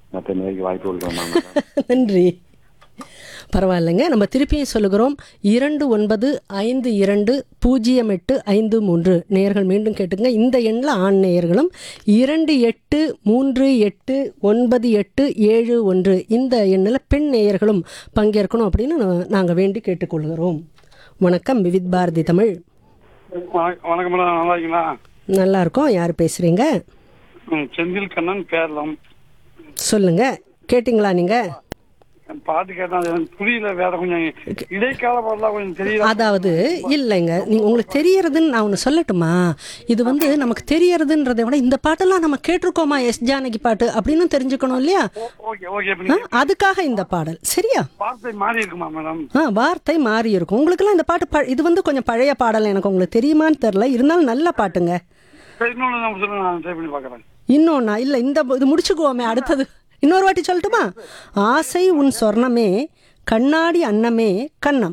மற்ற நேருக்கு வாய்ப்பு கொடுக்கலாமா மேடம் நன்றி பரவாயில்லைங்க நம்ம திருப்பியும் சொல்லுகிறோம் இரண்டு ஒன்பது ஐந்து இரண்டு பூஜ்ஜியம் எட்டு ஐந்து மூன்று நேயர்கள் மீண்டும் கேட்டுங்க இந்த எண்ணில் ஆண் நேயர்களும் இரண்டு எட்டு மூன்று எட்டு ஒன்பது எட்டு ஏழு ஒன்று இந்த எண்ணில் பெண் நேயர்களும் பங்கேற்கணும் அப்படின்னு நாங்கள் வேண்டி கேட்டுக்கொள்கிறோம் வணக்கம் விவித் பாரதி தமிழ் வணக்கம் வணக்கம் மேடம் நல்லா இருக்கீங்களா நல்லா இருக்கோம் யார் பேசுகிறீங்க ம், செந்தில் கண்ணன் கேரளம் சொல்லுங்க கேட்டிங்களா நீங்கள் பாட்டு கேட்டா அது எனக்கு புரியல வேற கொஞ்சம் இடைக்கால பாடலாம் கொஞ்சம் தெரியல அதாவது இல்லைங்க நீங்க உங்களுக்கு தெரியறதுன்னு நான் ஒன்று சொல்லட்டுமா இது வந்து நமக்கு தெரியறதுன்றதை விட இந்த பாட்டெல்லாம் நம்ம கேட்டிருக்கோமா எஸ் ஜானகி பாட்டு அப்படின்னு தெரிஞ்சுக்கணும் இல்லையா ஓகே ஓகே இப்ப ஆ, நீங்க அதுக்காக இந்த பாடல் சரியா வார்த்தை மாறி இருக்குமா மேடம் ஆ வார்த்தை மாறி இருக்கும் உங்களுக்கெல்லாம் இந்த பாட்டு ப- இது வந்து கொஞ்சம் பழைய பாடல் எனக்கு உங்களுக்கு தெரியுமான்னு தெரில இருந்தாலும் நல்ல பாட்டுங்க சரி, இன்னொன்னு நான் சொல்லுங்க நான் ட்ரை பண்ணி பார்க்குறேன் இன்னொன்னா இல்லை இந்த இது முடிச்சுக்குவோமே அடுத்தது இன்னொரு வாட்டி சொல்லட்டுமா ஆசை உன் சொர்ணமே கண்ணாடி அன்னமே கண்ணம்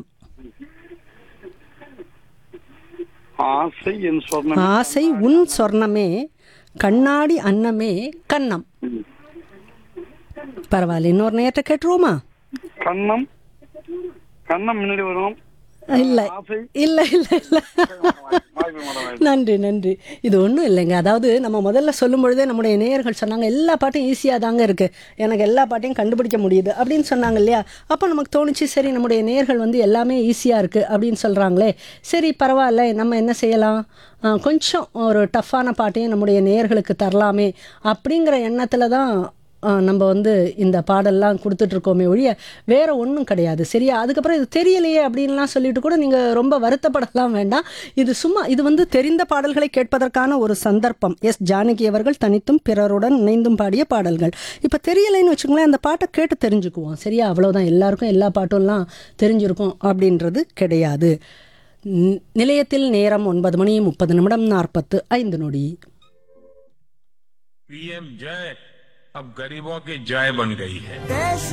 ஆசை என் சொன்ன ஆசை உன் சொர்ணமே கண்ணாடி அன்னமே கண்ணம் பரவாயில்ல இன்னொரு நேரத்தை கேட்டுருவோமா கண்ணம் கண்ணம் முன்னாடி வரும் இல்லை ஆசை இல்லை இல்லை இல்லை வாய்ப்பு மேடம் நன்றி நன்றி இது ஒன்றும் இல்லைங்க அதாவது நம்ம முதல்ல சொல்லும் பொழுதே நம்முடைய நேயர்கள் சொன்னாங்க எல்லா பாட்டும் ஈஸியாக தாங்க இருக்குது எனக்கு எல்லா பாட்டையும் கண்டுபிடிக்க முடியுது அப்படின்னு சொன்னாங்க இல்லையா அப்போ நமக்கு தோணுச்சு சரி நம்முடைய நேயர்கள் வந்து எல்லாமே ஈஸியாக இருக்குது அப்படின்னு சொல்கிறாங்களே சரி பரவாயில்ல நம்ம என்ன செய்யலாம் ஆ, கொஞ்சம் ஒரு டஃப்பான பாட்டையும் நம்முடைய நேயர்களுக்கு தரலாமே அப்படிங்கிற எண்ணத்தில் தான் ஆ, நம்ம வந்து இந்த பாடல்லாம் கொடுத்துட்ருக்கோமே ஒழிய வேற ஒன்றும் கிடையாது சரியா அதுக்கப்புறம் இது தெரியலையே அப்படின்லாம் சொல்லிட்டு கூட நீங்கள் ரொம்ப வருத்தப்படலாம் வேண்டாம் இது சும்மா இது வந்து தெரிந்த பாடல்களை கேட்பதற்கான ஒரு சந்தர்ப்பம் எஸ் ஜானகி அவர்கள் தனித்தும் பிறருடன் இணைந்தும் பாடிய பாடல்கள் இப்போ தெரியலைன்னு வச்சுக்கோங்களேன் அந்த பாட்டை கேட்டு தெரிஞ்சுக்குவோம் சரியா அவ்வளோதான் எல்லாருக்கும் எல்லா பாட்டும்லாம் தெரிஞ்சிருக்கும் அப்படின்றது கிடையாது நி- நிலையத்தில் நேரம் ஒன்பது மணி முப்பது நிமிடம் நாற்பத்து ஐந்து நொடி पीएम जय अब गरीबों की जय बन गई है